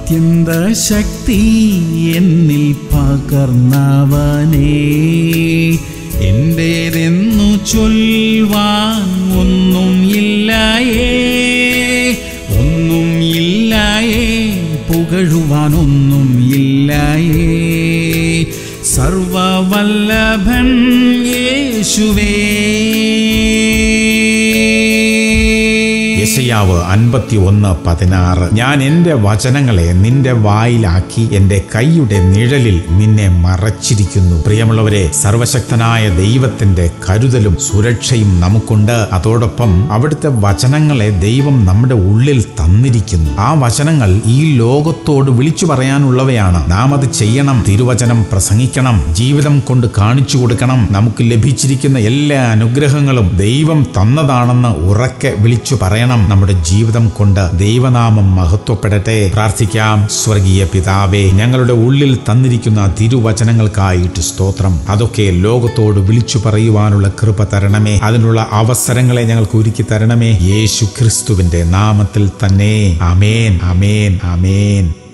അത്യന്ത ശക്തി എന്നിൽ പകർന്നവനേ എന്റേതെന്നു ചൊൽവാൻ ഒന്നും ഇല്ലായേ ഒന്നും ഇല്ലായേ പുകഴുവാൻ ഒന്നും ഇല്ലായേ സർവവല്ലഭൻ യേശുവേ യശയാവ് അൻപത്തി ഒന്ന് പതിനാറ് ഞാൻ എൻ്റെ വചനങ്ങളെ നിന്റെ വായിലാക്കി എൻ്റെ കൈയുടെ നിഴലിൽ നിന്നെ മറച്ചിരിക്കുന്നു പ്രിയമുള്ളവരെ സർവശക്തനായ ദൈവത്തിന്റെ കരുതലും സുരക്ഷയും നമുക്കുണ്ട് അതോടൊപ്പം അവിടുത്തെ വചനങ്ങളെ ദൈവം നമ്മുടെ ഉള്ളിൽ തന്നിരിക്കുന്നു ആ വചനങ്ങൾ ഈ ലോകത്തോട് വിളിച്ചു പറയാനുള്ളവയാണ് നാം അത് ചെയ്യണം തിരുവചനം പ്രസംഗിക്കണം ജീവിതം കൊണ്ട് കാണിച്ചു കൊടുക്കണം നമുക്ക് ലഭിച്ചിരിക്കുന്ന എല്ലാ അനുഗ്രഹങ്ങളും ദൈവം തന്നതാണെന്ന് ഉറക്കെ വിളിച്ചു പറയണം നമ്മുടെ ജീവിതം കൊണ്ട് ദൈവനാമം മഹത്വപ്പെടട്ടെ പ്രാർത്ഥിക്കാം സ്വർഗീയ പിതാവേ ഞങ്ങളുടെ ഉള്ളിൽ തന്നിരിക്കുന്ന തിരുവചനങ്ങൾക്കായിട്ട് സ്തോത്രം അതൊക്കെ ലോകത്തോട് വിളിച്ചു പറയുവാനുള്ള കൃപ തരണമേ അതിനുള്ള അവസരങ്ങളെ ഞങ്ങൾക്ക് ഒരുക്കി തരണമേ യേശു ക്രിസ്തുവിന്റെ നാമത്തിൽ തന്നെ അമേൻ അമേൻ അമേൻ